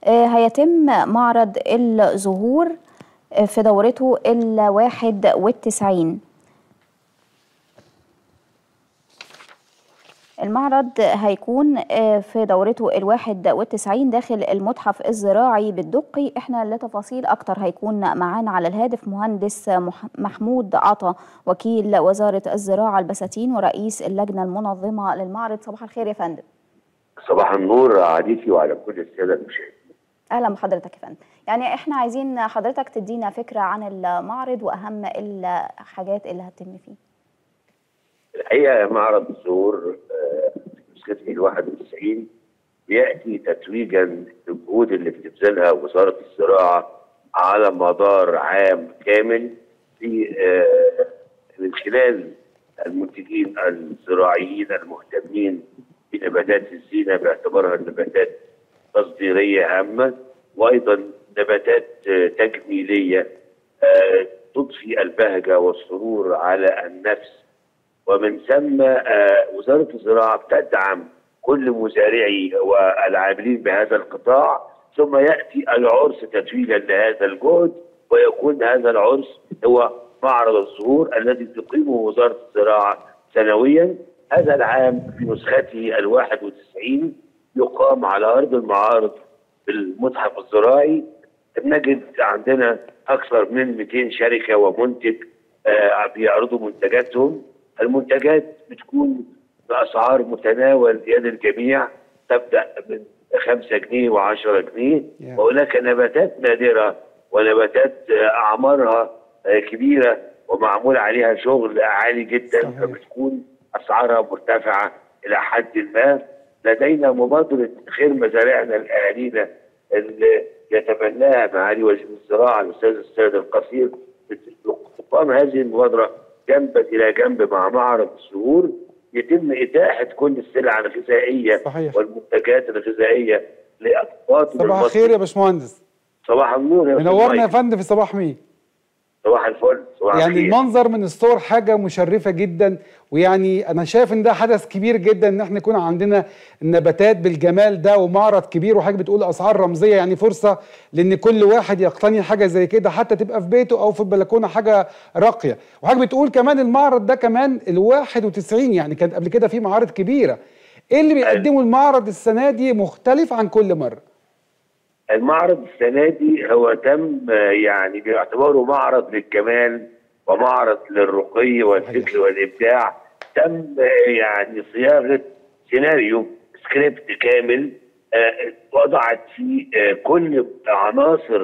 هيتم معرض الزهور في دورته الواحد والتسعين المعرض هيكون في دورته الواحد والتسعين داخل المتحف الزراعي بالدقي احنا لتفاصيل اكتر هيكون معانا على الهاتف مهندس محمود عطا وكيل وزارة الزراعة البساتين ورئيس اللجنة المنظمة للمعرض صباح الخير يا فندم صباح النور عليكي وعلى كل السادة المشاهدين اهلا بحضرتك يا فندم يعني احنا عايزين حضرتك تدينا فكرة عن المعرض واهم الحاجات اللي هتتم فيه الحقيقه معرض الزهور نسخته ال 91 بياتي تتويجا للجهود اللي بتبذلها وزاره الزراعه على مدار عام كامل في من خلال المنتجين الزراعيين المهتمين بنباتات الزينه باعتبارها النباتات تصديريه هامه وايضا نباتات تجميليه تضفي البهجه والسرور على النفس ومن ثم وزاره الزراعه بتدعم كل مزارعي والعاملين بهذا القطاع ثم ياتي العرس تتويجا لهذا الجهد ويكون هذا العرس هو معرض الزهور الذي تقيمه وزاره الزراعه سنويا هذا العام في نسخته ال 91 يقام على ارض المعارض في المتحف الزراعي نجد عندنا اكثر من 200 شركه ومنتج بيعرضوا منتجاتهم المنتجات بتكون باسعار متناول يد الجميع تبدا من 5 جنيه و10 جنيه yeah. وهناك نباتات نادره ونباتات اعمارها كبيره ومعمول عليها شغل عالي جدا صحيح. فبتكون اسعارها مرتفعه الى حد ما لدينا مبادره خير مزارعنا الاهالينا اللي يتبناها معالي وزير الزراعه الاستاذ السيد القصير تقام هذه المبادره جنبا الى جنب مع معرض الزهور يتم اتاحه كل السلع الغذائيه صحيح. والمنتجات الغذائيه لاقباط صباح الخير يا باشمهندس صباح النور يا منورنا يا فندم في صباح مين صباح الفل صباح يعني الخير. المنظر من الصور حاجه مشرفه جدا ويعني انا شايف ان ده حدث كبير جدا ان احنا يكون عندنا النباتات بالجمال ده ومعرض كبير وحاجه بتقول اسعار رمزيه يعني فرصه لان كل واحد يقتني حاجه زي كده حتى تبقى في بيته او في البلكونه حاجه راقيه وحاجه بتقول كمان المعرض ده كمان ال 91 يعني كانت قبل كده في معارض كبيره ايه اللي بيقدمه المعرض السنه دي مختلف عن كل مره المعرض السنه دي هو تم يعني باعتباره معرض للجمال ومعرض للرقي والفكر والابداع تم يعني صياغه سيناريو سكريبت كامل وضعت فيه كل عناصر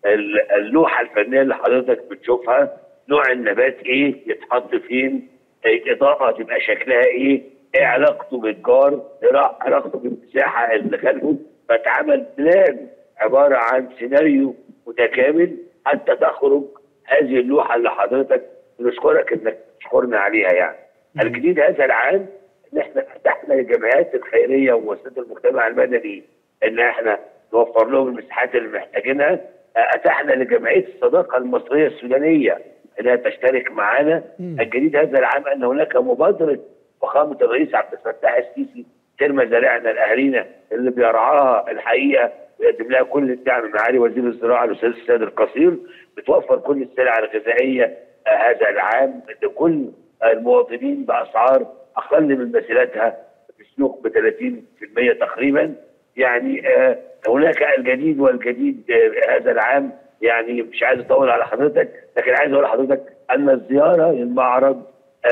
اللوحه الفنيه اللي حضرتك بتشوفها نوع النبات ايه يتحط فين الاضاءه تبقى شكلها ايه ايه علاقته بالجار ايه علاقته بالمساحه اللي خلفه فاتعمل بلان عباره عن سيناريو متكامل حتى تخرج هذه اللوحه اللي حضرتك نشكرك انك تشكرنا عليها يعني. الجديد هذا العام ان احنا فتحنا للجمعيات الخيريه ومؤسسات المجتمع المدني ان احنا نوفر لهم المساحات اللي محتاجينها اتحنا لجمعيه الصداقه المصريه السودانيه انها تشترك معنا الجديد هذا العام ان هناك مبادره فخامه الرئيس عبد الفتاح السيسي سير مزارعنا الاهالينا اللي بيرعاها الحقيقه ويقدم لها كل الدعم معالي وزير الزراعه الاستاذ السيد القصير بتوفر كل السلع الغذائيه آه هذا العام لكل المواطنين باسعار اقل من مثيلاتها في السوق ب 30% تقريبا يعني آه هناك الجديد والجديد آه هذا العام يعني مش عايز اطول على حضرتك لكن عايز اقول لحضرتك ان الزياره للمعرض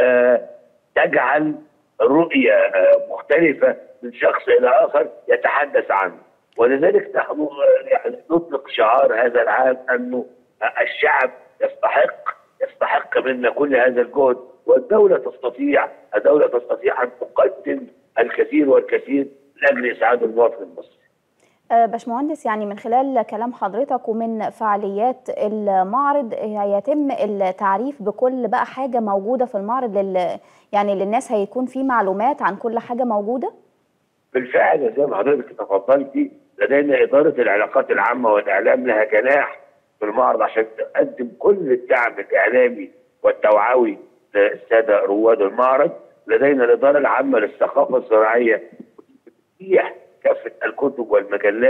تجعل رؤيه مختلفه من شخص الى اخر يتحدث عنه ولذلك نحن يعني نطلق شعار هذا العام انه الشعب يستحق يستحق منا كل هذا الجهد والدوله تستطيع الدوله تستطيع ان تقدم الكثير والكثير لاجل اسعاد المواطن المصري. باشمهندس يعني من خلال كلام حضرتك ومن فعاليات المعرض هيتم التعريف بكل بقى حاجه موجوده في المعرض لل يعني للناس هيكون في معلومات عن كل حاجه موجوده؟ بالفعل زي ما حضرتك تفضلتي لدينا اداره العلاقات العامه والاعلام لها جناح في المعرض عشان تقدم كل الدعم الاعلامي والتوعوي للساده رواد المعرض لدينا الاداره العامه للثقافه الزراعيه تتيح كافه الكتب والمجلات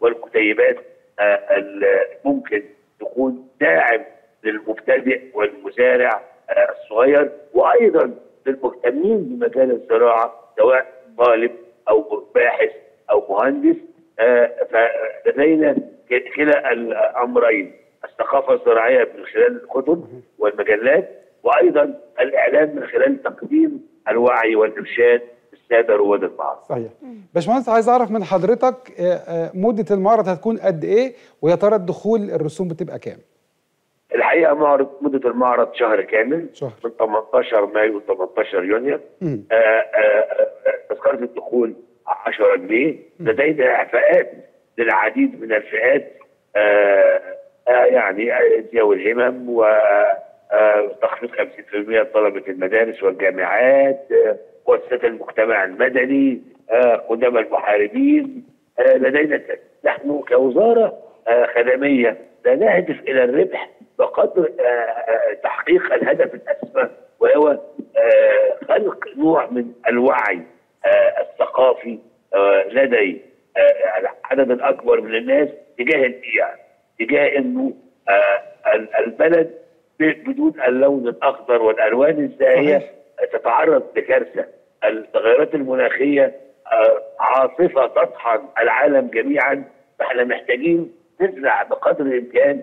والكتيبات آه، ال- ممكن تكون داعم للمبتدئ والمزارع آه، الصغير وايضا للمهتمين بمجال الزراعه سواء طالب او باحث او مهندس آه، فلدينا ك- كلا الامرين الثقافه الزراعيه من خلال الكتب والمجلات وايضا الاعلام من خلال تقديم الوعي والارشاد للساده رواد المعارض. صحيح باشمهندس عايز اعرف من حضرتك آه، آه، مده المعرض هتكون قد ايه ويا ترى الدخول الرسوم بتبقى كام الحقيقه معرض مده المعرض شهر كامل شهر. من 18 مايو ل 18 يونيو مم. آه، آه، آه، تذكره الدخول 10 جنيه لدينا اعفاءات للعديد من الفئات آه، آه، يعني آه، ذوي الهمم و آه، تخفيض 50% لطلبه المدارس والجامعات آه، مؤسسات المجتمع المدني آه، قدامى المحاربين آه، لدينا نحن كوزاره آه، خدميه لا نهدف الى الربح بقدر آه، آه، تحقيق الهدف الاسمى وهو آه، خلق نوع من الوعي آه، الثقافي آه، لدي آه، العدد الاكبر من الناس تجاه البيئه تجاه انه آه، ال- البلد ب- بدون اللون الاخضر والالوان الزاهيه صحيح. تتعرض لكارثه التغيرات المناخيه آه، عاصفه تطحن العالم جميعا فاحنا محتاجين نزرع بقدر الامكان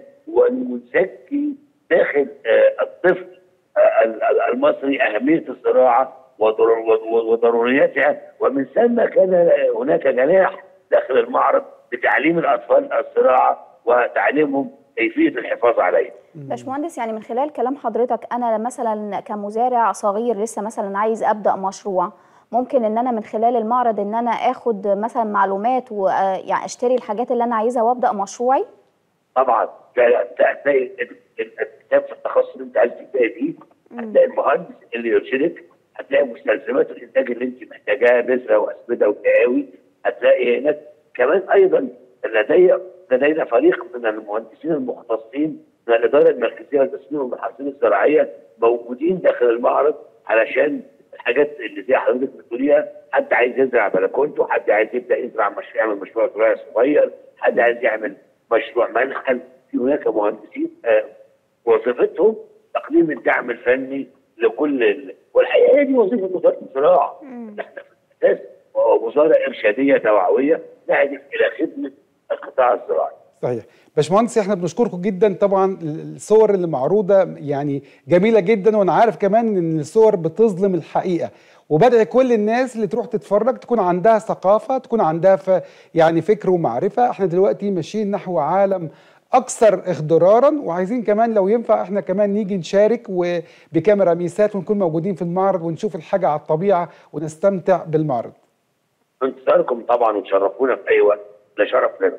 ونزكي داخل آه، الطفل آه، ال- ال- المصري اهميه الزراعه وضر- و- وضروريتها ومن ثم كان هناك جناح داخل المعرض لتعليم الاطفال الزراعه وتعليمهم كيفيه الحفاظ عليها. باشمهندس يعني من خلال كلام حضرتك انا مثلا كمزارع صغير لسه مثلا عايز ابدا مشروع ممكن ان انا من خلال المعرض ان انا اخد مثلا معلومات ويعني اشتري الحاجات اللي انا عايزها وابدا مشروعي طبعا هتلاقي ال- ال- الكتاب في التخصص اللي انت عايز تبداي بيه هتلاقي المهندس اللي يرشدك هتلاقي مستلزمات الانتاج اللي انت محتاجاها بذره واسمده وتقاوي هتلاقي هناك كمان ايضا لدي لدينا فريق من المهندسين المختصين من الاداره المركزيه للتصميم والمحاصيل الزراعيه موجودين داخل المعرض علشان الحاجات اللي زي حضرتك بتقوليها حد عايز يزرع بلكونته حد عايز يبدا يزرع مشروع يعمل مشروع زراعي صغير حد عايز يعمل مشروع منحل في هناك مهندسين آه، وظيفتهم تقديم الدعم الفني لكل ال... والحقيقه هي دي وظيفه وزاره الزراعه احنا في الاساس وزاره ارشاديه توعويه نهدف الى خدمه القطاع الزراعي صحيح باشمهندس احنا بنشكركم جدا طبعا الصور اللي معروضه يعني جميله جدا وانا عارف كمان ان الصور بتظلم الحقيقه وبدعي كل الناس اللي تروح تتفرج تكون عندها ثقافه تكون عندها ف يعني فكر ومعرفه احنا دلوقتي ماشيين نحو عالم اكثر اخضرارا وعايزين كمان لو ينفع احنا كمان نيجي نشارك وبكاميرا ميسات ونكون موجودين في المعرض ونشوف الحاجه على الطبيعه ونستمتع بالمعرض انتظاركم طبعا وتشرفونا في اي وقت ده شرف لنا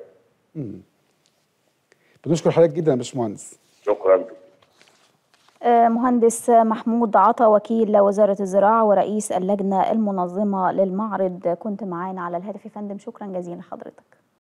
بنشكر حضرتك جدا يا باشمهندس شكرا آه، مهندس محمود عطا وكيل وزارة الزراعة ورئيس اللجنة المنظمة للمعرض كنت معانا على الهاتف يا فندم شكرا جزيلا لحضرتك